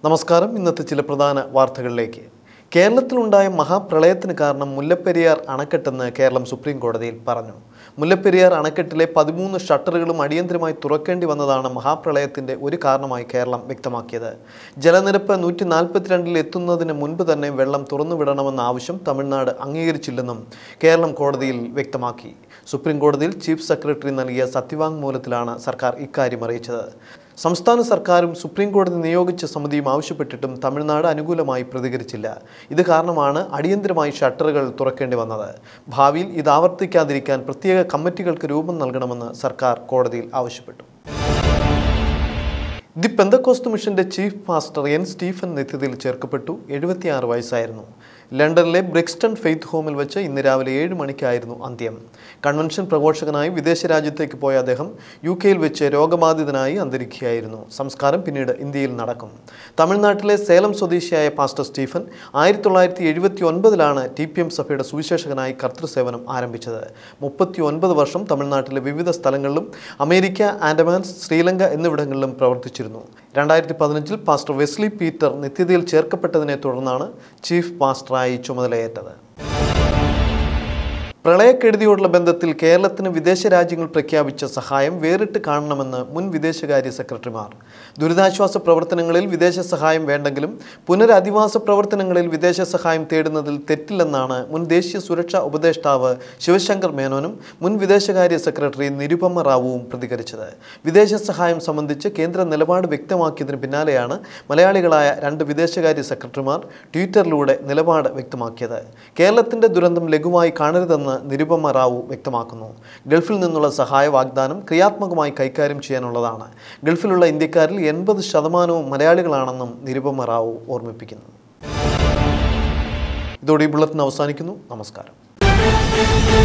നമസ്കാരം ഇന്നത്തെ ചില പ്രധാന വാർത്തകളിലേക്ക് കേരളത്തിലുണ്ടായ മഹാപ്രളയത്തിന് കാരണം മുല്ലപ്പെരിയാർ അണക്കെട്ടെന്ന് കേരളം സുപ്രീം കോടതിയിൽ പറഞ്ഞു മുല്ലപ്പെരിയാർ അണക്കെട്ടിലെ പതിമൂന്ന് ഷട്ടറുകളും അടിയന്തരമായി തുറക്കേണ്ടി വന്നതാണ് മഹാപ്രളയത്തിന്റെ ഒരു കാരണമായി കേരളം വ്യക്തമാക്കിയത് ജലനിരപ്പ് നൂറ്റി നാൽപ്പത്തിരണ്ടിൽ എത്തുന്നതിന് മുൻപ് തന്നെ വെള്ളം തുറന്നുവിടണമെന്ന ആവശ്യം തമിഴ്നാട് അംഗീകരിച്ചില്ലെന്നും കേരളം കോടതിയിൽ വ്യക്തമാക്കി സുപ്രീം കോടതിയിൽ ചീഫ് സെക്രട്ടറി നൽകിയ സത്യവാങ്മൂലത്തിലാണ് സർക്കാർ ഇക്കാര്യം അറിയിച്ചത് സംസ്ഥാന സർക്കാരും സുപ്രീം കോടതി നിയോഗിച്ച സമിതിയും ആവശ്യപ്പെട്ടിട്ടും തമിഴ്നാട് അനുകൂലമായി പ്രതികരിച്ചില്ല ഇത് കാരണമാണ് അടിയന്തരമായി ഷട്ടറുകൾ തുറക്കേണ്ടി വന്നത് ഭാവിയിൽ ഇത് ആവർത്തിക്കാതിരിക്കാൻ പ്രത്യേക കമ്മിറ്റികൾക്ക് രൂപം നൽകണമെന്ന് സർക്കാർ കോടതിയിൽ ആവശ്യപ്പെട്ടു ദി പെന്തക്കോസ്ത് മിഷന്റെ ചീഫ് പാസ്റ്റർ എൻ സ്റ്റീഫൻ നിത്യതയിൽ ചേർക്കപ്പെട്ടു എഴുപത്തിയാറ് വയസ്സായിരുന്നു ലണ്ടനിലെ ബ്രിക്സ്റ്റൺ ഫെയ്ത്ത് ഹോമിൽ വെച്ച് ഇന്ന് രാവിലെ ഏഴ് മണിക്കായിരുന്നു അന്ത്യം കൺവെൻഷൻ പ്രഘോഷകനായി വിദേശ രാജ്യത്തേക്ക് പോയ അദ്ദേഹം യു കെയിൽ വെച്ച് രോഗബാധിതനായി അന്തരിക്കുകയായിരുന്നു സംസ്കാരം പിന്നീട് ഇന്ത്യയിൽ നടക്കും തമിഴ്നാട്ടിലെ സേലം സ്വദേശിയായ പാസ്റ്റർ സ്റ്റീഫൻ ആയിരത്തി തൊള്ളായിരത്തി എഴുപത്തി ഒൻപതിലാണ് ടി പി എം സഭയുടെ സുവിശേഷകനായി കർത്തൃസേവനം ആരംഭിച്ചത് മുപ്പത്തി ഒൻപത് വർഷം തമിഴ്നാട്ടിലെ വിവിധ സ്ഥലങ്ങളിലും അമേരിക്ക ആൻഡമാൻസ് ശ്രീലങ്ക എന്നിവിടങ്ങളിലും പ്രവർത്തിച്ചിരുന്നു രണ്ടായിരത്തി പതിനഞ്ചിൽ പാസ്റ്റർ വെസ്ലി പീറ്റർ നിത്യതയിൽ ചേർക്കപ്പെട്ടതിനെ തുടർന്നാണ് ചീഫ് പാസ്റ്ററായി ചുമതലയേറ്റത് പ്രളയക്കെടുതിയോടുള്ള ബന്ധത്തിൽ കേരളത്തിന് വിദേശ രാജ്യങ്ങൾ പ്രഖ്യാപിച്ച സഹായം വേറിട്ട് കാണണമെന്ന് മുൻ വിദേശകാര്യ സെക്രട്ടറിമാർ ദുരിതാശ്വാസ പ്രവർത്തനങ്ങളിൽ വിദേശ സഹായം വേണ്ടെങ്കിലും പുനരധിവാസ പ്രവർത്തനങ്ങളിൽ വിദേശ സഹായം തേടുന്നതിൽ തെറ്റില്ലെന്നാണ് മുൻ ദേശീയ സുരക്ഷാ ഉപദേഷ്ടാവ് ശിവശങ്കർ മേനോനും മുൻ വിദേശകാര്യ സെക്രട്ടറി നിരുപമ റാവുവും പ്രതികരിച്ചത് വിദേശ സഹായം സംബന്ധിച്ച് കേന്ദ്ര നിലപാട് വ്യക്തമാക്കിയതിന് പിന്നാലെയാണ് മലയാളികളായ രണ്ട് വിദേശകാര്യ സെക്രട്ടറിമാർ ട്വിറ്ററിലൂടെ നിലപാട് വ്യക്തമാക്കിയത് കേരളത്തിന്റെ ദുരന്തം ലഘുവായി കാണരുതെന്ന് നിരുപമ റാവു വ്യക്തമാക്കുന്നു ഗൾഫിൽ നിന്നുള്ള സഹായ വാഗ്ദാനം ക്രിയാത്മകമായി കൈകാര്യം ചെയ്യാനുള്ളതാണ് ഗൾഫിലുള്ള ഇന്ത്യക്കാരിൽ എൺപത് ശതമാനവും മലയാളികളാണെന്നും നിരുപമ റാവു ഓർമ്മിപ്പിക്കുന്നു ഇതോടെ ഈ ബുള്ളറ്റിൻ അവസാനിക്കുന്നു നമസ്കാരം